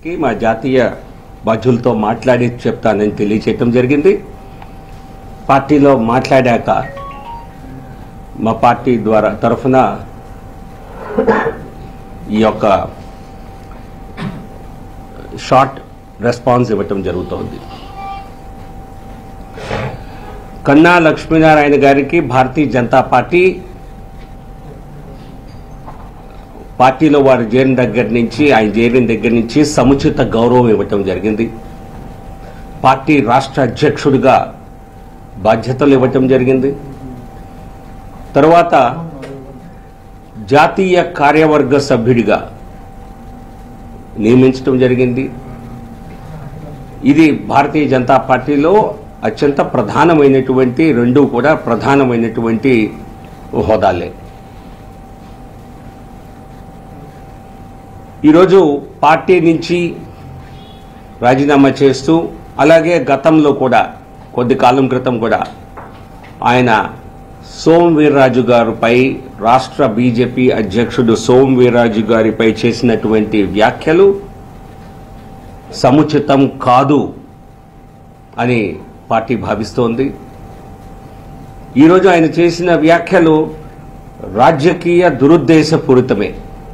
కి మా జాతీయ బాధ్యులతో మాట్లాడి చెప్తానని తెలియచేయటం జరిగింది పార్టీలో మాట్లాడాక మా పార్టీ ద్వారా తరఫున ఈ యొక్క షార్ట్ రెస్పాన్స్ ఇవ్వటం జరుగుతోంది కన్నా లక్ష్మీనారాయణ గారికి భారతీయ జనతా పార్టీ పార్టీలో వారు చేరిన దగ్గర నుంచి ఆయన చేరిన దగ్గర నుంచి సముచిత గౌరవం ఇవ్వటం జరిగింది పార్టీ రాష్ట్ర అధ్యక్షుడిగా బాధ్యతలు ఇవ్వటం జరిగింది తర్వాత జాతీయ కార్యవర్గ సభ్యుడిగా నియమించడం జరిగింది ఇది భారతీయ జనతా పార్టీలో అత్యంత ప్రధానమైనటువంటి రెండు కూడా ప్రధానమైనటువంటి హోదాలే ఈరోజు పార్టీ నుంచి రాజీనామా చేస్తూ అలాగే గతంలో కూడా కొద్ది కాలం క్రితం కూడా ఆయన సోమ్ వీర్రాజు గారిపై రాష్ట్ర బీజేపీ అధ్యక్షుడు సోమ్ వీర్రాజు గారిపై చేసినటువంటి వ్యాఖ్యలు సముచితం కాదు అని పార్టీ భావిస్తోంది ఈరోజు ఆయన చేసిన వ్యాఖ్యలు రాజకీయ దురుద్దేశపూరితమే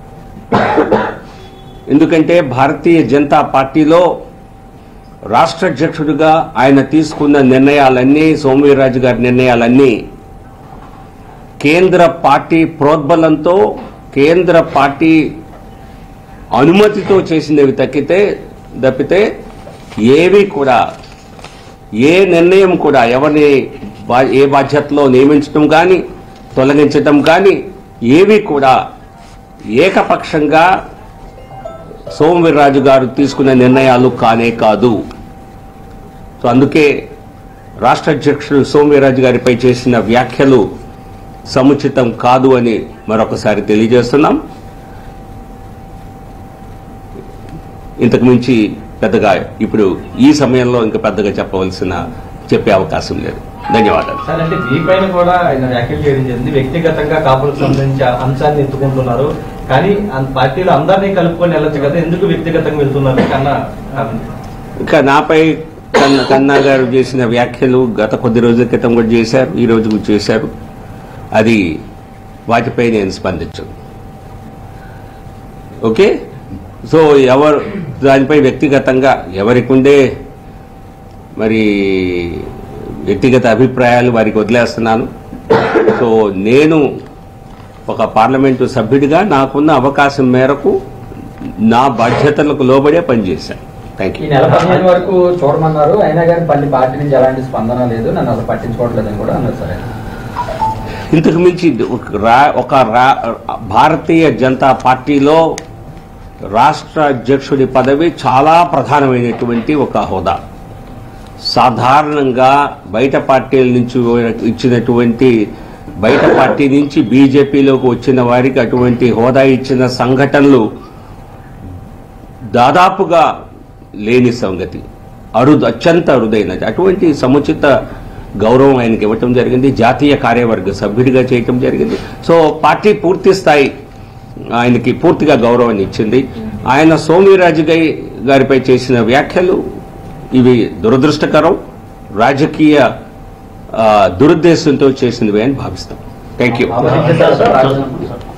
ఎందుకంటే భారతీయ జనతా పార్టీలో రాష్ట్ర అధ్యక్షుడిగా ఆయన తీసుకున్న నిర్ణయాలన్నీ సోమవీర్రాజు గారి నిర్ణయాలన్నీ కేంద్ర పార్టీ ప్రోద్బలంతో కేంద్ర పార్టీ అనుమతితో చేసినవి తక్కితే తప్పితే ఏవి కూడా ఏ నిర్ణయం కూడా ఎవరిని బా- ఏ బాధ్యతలో నియమించడం కానీ తొలగించడం కానీ ఏవి కూడా ఏకపక్షంగా సోమవీర్రాజు గారు తీసుకున్న నిర్ణయాలు కానే కాదు సో అందుకే రాష్ట్ర అధ్యక్షుడు సోమవీర్రాజు గారిపై చేసిన వ్యాఖ్యలు సముచితం కాదు అని మరొకసారి తెలియజేస్తున్నాం ఇంతకు మించి పెద్దగా ఇప్పుడు ఈ సమయంలో ఇంకా పెద్దగా చెప్పవలసిన చెప్పే అవకాశం లేదు ధన్యవాదాలు సార్ అంటే దీనిపైన కూడా ఆయన వ్యాఖ్యలు చేయడం జరిగింది వ్యక్తిగతంగా కాపులకు సంబంధించి ఆ అంశాన్ని ఎత్తుకుంటున్నారు కానీ ఆ పార్టీలో అందరినీ కలుపుకొని వెళ్ళొచ్చు కదా ఎందుకు వ్యక్తిగతంగా వెళ్తున్నారు కన్నా ఇంకా నాపై కన్న కన్నా గారు చేసిన వ్యాఖ్యలు గత కొద్ది రోజుల క్రితం కూడా చేశారు ఈ రోజు కూడా చేశారు అది వాటిపై నేను స్పందించను ఓకే సో ఎవరు దానిపై వ్యక్తిగతంగా ఎవరికి ఉండే మరి వ్యక్తిగత అభిప్రాయాలు వారికి వదిలేస్తున్నాను సో నేను ఒక పార్లమెంటు సభ్యుడిగా నాకున్న అవకాశం మేరకు నా బాధ్యతలకు లోబడే పనిచేశాను థ్యాంక్ ఈ యూ నెల పదిహేను వరకు చూడమన్నారు అయినా కానీ పల్లి పార్టీ నుంచి ఎలాంటి స్పందన లేదు నన్ను అసలు పట్టించుకోవట్లేదని కూడా అన్నారు సార్ ఆయన. ఇంతకు మించి ఒక రా- ఒక రా- భారతీయ జనతా పార్టీలో రాష్ట్ర అధ్యక్షుడి పదవి చాలా ప్రధానమైనటువంటి ఒక హోదా సాధారణంగా బయట పార్టీల నుంచి ఇచ్చినటువంటి బయట పార్టీ నుంచి బీజేపీలోకి వచ్చిన వారికి అటువంటి హోదా ఇచ్చిన సంఘటనలు దాదాపుగా లేని సంగతి అరుదు అత్యంత అరుదైనది అటువంటి సముచిత గౌరవం ఆయనకి ఇవ్వటం జరిగింది జాతీయ కార్యవర్గ సభ్యుడిగా చేయటం జరిగింది సో పార్టీ పూర్తి స్థాయి ఆయనకి పూర్తిగా గౌరవాన్ని ఇచ్చింది ఆయన సోమిరాజు గై- గారిపై చేసిన వ్యాఖ్యలు ఇవి దురదృష్టకరం రాజకీయ ఆ, దురుద్దేశంతో చేసినవి అని భావిస్తాం థ్యాంక్ యూ ఆమోదించారా సార్? రాజీనామా?